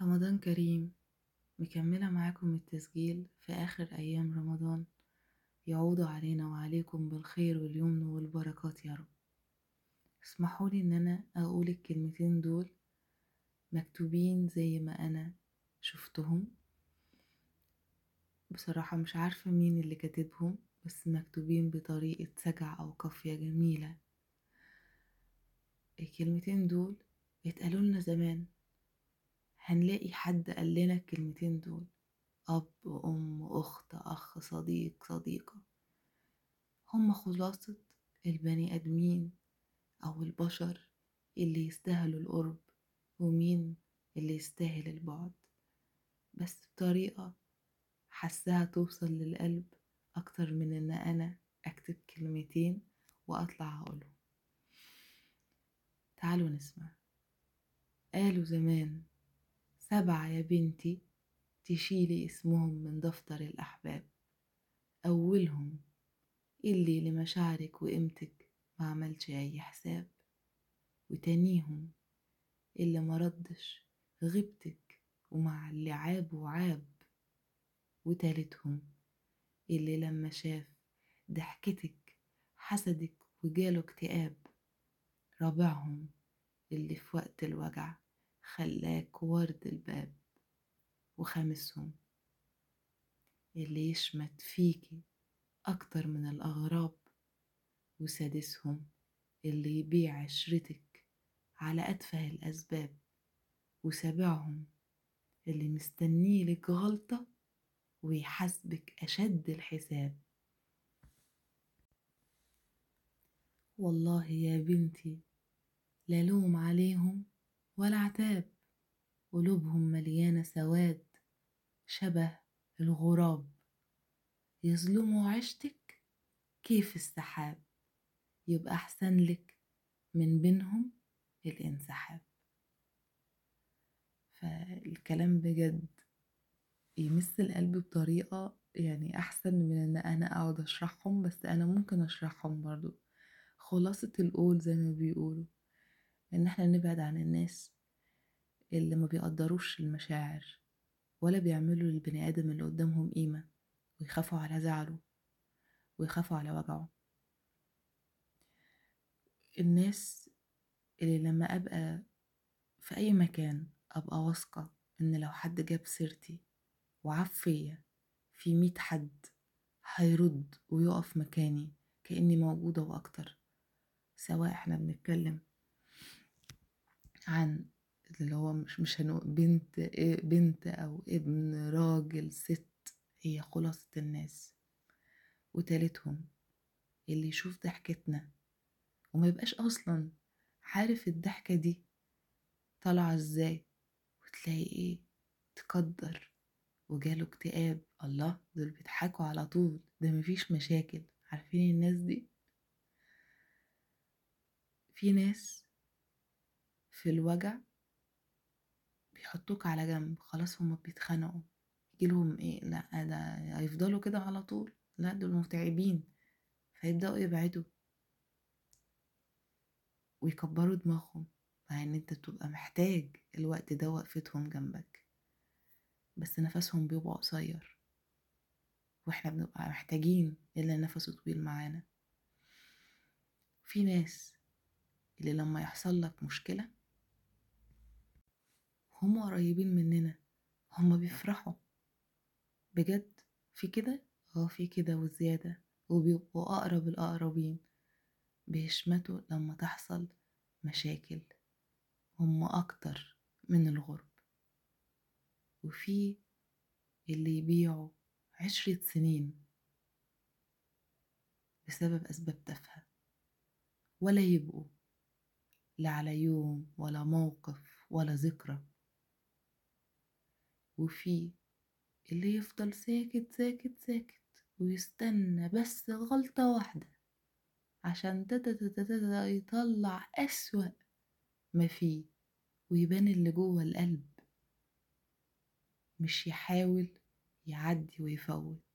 رمضان كريم مكملة معاكم التسجيل في آخر أيام رمضان يعود علينا وعليكم بالخير واليمن والبركات يا رب اسمحوا لي ان انا اقول الكلمتين دول مكتوبين زي ما انا شفتهم بصراحة مش عارفة مين اللي كاتبهم بس مكتوبين بطريقة سجع او قافية جميلة الكلمتين دول اتقالوا لنا زمان هنلاقي حد قال لنا الكلمتين دول أب أم أخت أخ صديق صديقة هم خلاصة البني آدمين أو البشر اللي يستاهلوا القرب ومين اللي يستاهل البعد بس بطريقة حسها توصل للقلب أكتر من إن أنا أكتب كلمتين وأطلع أقولهم تعالوا نسمع قالوا زمان سبعة يا بنتي تشيلي اسمهم من دفتر الأحباب أولهم اللي لمشاعرك وقيمتك ما عملش أي حساب وتانيهم اللي مردش غيبتك ومع اللي عاب وعاب وتالتهم اللي لما شاف ضحكتك حسدك وجاله اكتئاب رابعهم اللي في وقت الوجع خلاك ورد الباب وخامسهم اللي يشمت فيكي أكتر من الأغراب وسادسهم اللي يبيع عشرتك على أتفه الأسباب وسابعهم اللي مستنيلك غلطة ويحاسبك أشد الحساب والله يا بنتي لا لوم عليهم ولا عتاب قلوبهم مليانة سواد شبه الغراب يظلموا عيشتك كيف السحاب يبقى أحسن لك من بينهم الانسحاب فالكلام بجد يمس القلب بطريقة يعني أحسن من إن أنا أقعد أشرحهم بس أنا ممكن أشرحهم برضو خلاصة القول زي ما بيقولوا إن احنا نبعد عن الناس اللي ما بيقدروش المشاعر ولا بيعملوا للبني آدم اللي قدامهم قيمة ويخافوا على زعله ويخافوا على وجعه الناس اللي لما أبقى في أي مكان أبقى واثقة إن لو حد جاب سيرتي وعفية في مية حد هيرد ويقف مكاني كأني موجودة وأكتر سواء احنا بنتكلم عن اللي هو مش مش هنقول بنت بنت أو ابن راجل ست هي خلاصة الناس وتالتهم اللي يشوف ضحكتنا وما يبقاش أصلا عارف الضحكة دي طالعة ازاي وتلاقي ايه تقدر وجاله اكتئاب الله دول بيضحكوا على طول ده مفيش مشاكل عارفين الناس دي في ناس في الوجع بيحطوك على جنب خلاص هما بيتخانقوا يجيلهم ايه لا ده هيفضلوا كده على طول لا دول متعبين فيبدأوا يبعدوا ويكبروا دماغهم مع ان انت بتبقى محتاج الوقت ده وقفتهم جنبك بس نفسهم بيبقى قصير واحنا بنبقى محتاجين اللي نفسه طويل معانا في ناس اللي لما يحصل لك مشكلة هم قريبين مننا هم بيفرحوا بجد في كده اه في كده وزيادة وبيبقوا أقرب الأقربين بيشمتوا لما تحصل مشاكل هم أكتر من الغرب وفي اللي يبيعوا عشرة سنين بسبب أسباب تافهة ولا يبقوا لا على يوم ولا موقف ولا ذكرى وفي اللي يفضل ساكت ساكت ساكت ويستنى بس غلطة واحدة عشان تتا يطلع أسوأ ما فيه ويبان اللي جوه القلب مش يحاول يعدي ويفوت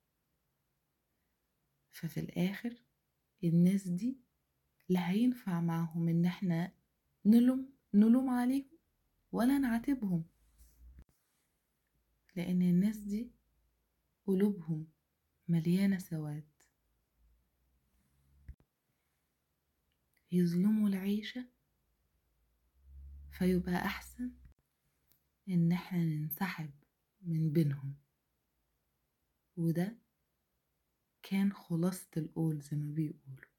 ففي الآخر الناس دي لا هينفع معهم إن احنا نلوم نلوم عليهم ولا نعاتبهم لأن الناس دي قلوبهم مليانة سواد يظلموا العيشة فيبقى أحسن إن احنا ننسحب من بينهم وده كان خلاصة القول زي ما بيقولوا